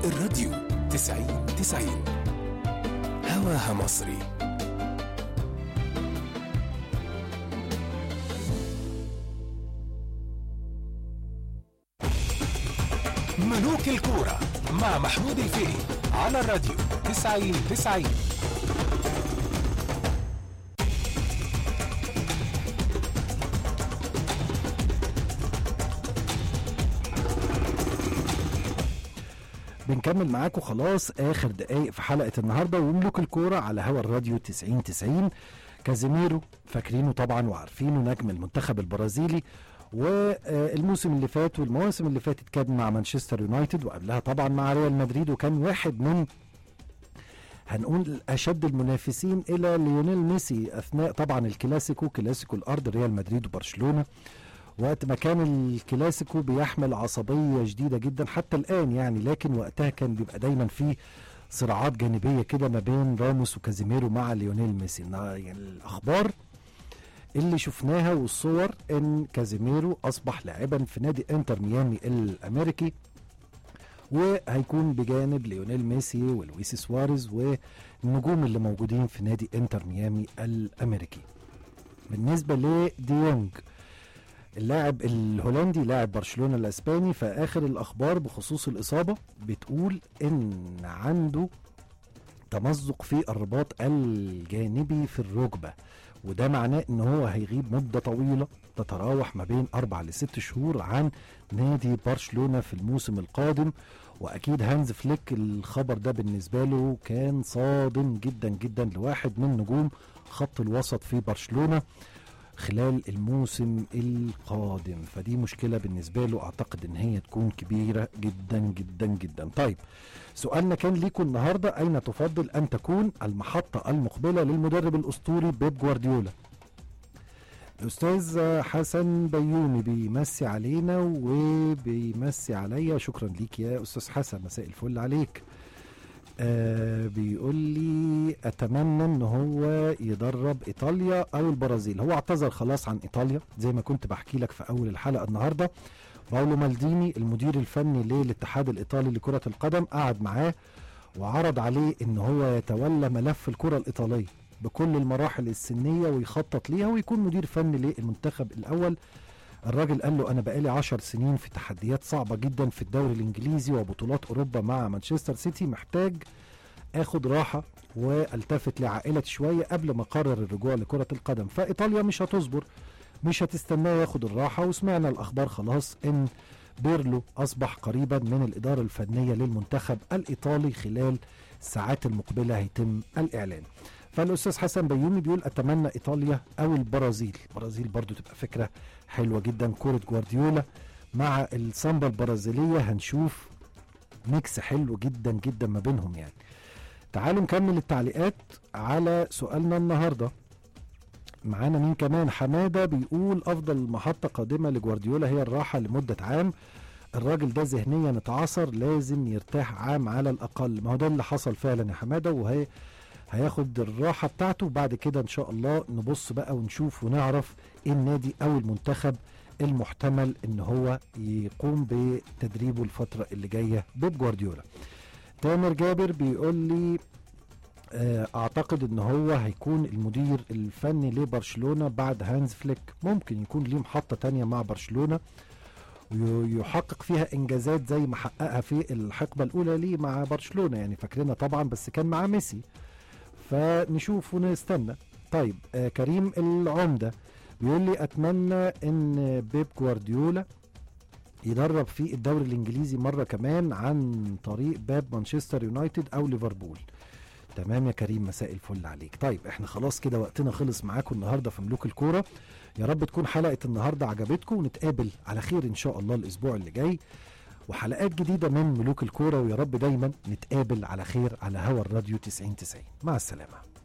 الراديو تسعين تسعين هواها مصري ملوك الكورة مع محمود الفقي على الراديو تسعين تسعين بنكمل معاكم خلاص اخر دقايق في حلقه النهارده وملوك الكوره على هوا الراديو 90 90 كازيميرو فاكرينه طبعا وعارفينه نجم المنتخب البرازيلي والموسم اللي فات والمواسم اللي فاتت كان مع مانشستر يونايتد وقبلها طبعا مع ريال مدريد وكان واحد من هنقول اشد المنافسين الى ليونيل ميسي اثناء طبعا الكلاسيكو كلاسيكو الارض ريال مدريد وبرشلونه وقت ما كان الكلاسيكو بيحمل عصبيه شديده جدا حتى الان يعني لكن وقتها كان بيبقى دايما في صراعات جانبيه كده ما بين راموس وكازيميرو مع ليونيل ميسي يعني الاخبار اللي شفناها والصور ان كازيميرو اصبح لاعبا في نادي انتر ميامي الامريكي وهيكون بجانب ليونيل ميسي ولويس سواريز والنجوم اللي موجودين في نادي انتر ميامي الامريكي بالنسبه لديونج اللاعب الهولندي لاعب برشلونه الاسباني فاخر الاخبار بخصوص الاصابه بتقول ان عنده تمزق في الرباط الجانبي في الركبه وده معناه ان هو هيغيب مده طويله تتراوح ما بين اربع لست شهور عن نادي برشلونه في الموسم القادم واكيد هانز فليك الخبر ده بالنسبه له كان صادم جدا جدا لواحد من نجوم خط الوسط في برشلونه خلال الموسم القادم فدي مشكلة بالنسبة له أعتقد إن هي تكون كبيرة جدا جدا جدا طيب سؤالنا كان ليكم النهاردة أين تفضل أن تكون المحطة المقبلة للمدرب الأسطوري بيب جوارديولا الأستاذ حسن بيومي بيمسي علينا وبيمسي عليا شكرا ليك يا أستاذ حسن مساء الفل عليك آه بيقول لي اتمنى ان هو يدرب ايطاليا او البرازيل هو اعتذر خلاص عن ايطاليا زي ما كنت بحكي لك في اول الحلقه النهارده باولو مالديني المدير الفني للاتحاد الايطالي لكره القدم قعد معاه وعرض عليه ان هو يتولى ملف الكره الايطاليه بكل المراحل السنيه ويخطط ليها ويكون مدير فني للمنتخب الاول الراجل قال له انا بقالي عشر سنين في تحديات صعبه جدا في الدوري الانجليزي وبطولات اوروبا مع مانشستر سيتي محتاج اخد راحه والتفت لعائلتي شويه قبل ما اقرر الرجوع لكره القدم فايطاليا مش هتصبر مش هتستناه ياخد الراحه وسمعنا الاخبار خلاص ان بيرلو اصبح قريبا من الاداره الفنيه للمنتخب الايطالي خلال الساعات المقبله هيتم الاعلان فالاستاذ حسن بيومي بيقول اتمنى ايطاليا او البرازيل البرازيل برضو تبقى فكره حلوه جدا كوره جوارديولا مع السامبا البرازيليه هنشوف ميكس حلو جدا جدا ما بينهم يعني تعالوا نكمل التعليقات على سؤالنا النهارده معانا مين كمان حماده بيقول افضل محطه قادمه لجوارديولا هي الراحه لمده عام الراجل ده ذهنيا اتعصر لازم يرتاح عام على الاقل ما هو ده اللي حصل فعلا يا حماده وهي هياخد الراحة بتاعته وبعد كده إن شاء الله نبص بقى ونشوف ونعرف إيه النادي أو المنتخب المحتمل إن هو يقوم بتدريبه الفترة اللي جاية بيب جوارديولا تامر جابر بيقول لي اعتقد ان هو هيكون المدير الفني لبرشلونة بعد هانز فليك ممكن يكون ليه محطة تانية مع برشلونة ويحقق فيها انجازات زي ما حققها في الحقبة الاولى ليه مع برشلونة يعني فاكرينها طبعا بس كان مع ميسي فنشوف ونستنى طيب آه كريم العمدة بيقول لي اتمنى ان بيب جوارديولا يدرب في الدوري الانجليزي مره كمان عن طريق باب مانشستر يونايتد او ليفربول تمام يا كريم مساء الفل عليك طيب احنا خلاص كده وقتنا خلص معاكم النهارده في ملوك الكوره يا رب تكون حلقه النهارده عجبتكم ونتقابل على خير ان شاء الله الاسبوع اللي جاي وحلقات جديده من ملوك الكوره ويا رب دايما نتقابل على خير على هوا الراديو 90 90 مع السلامه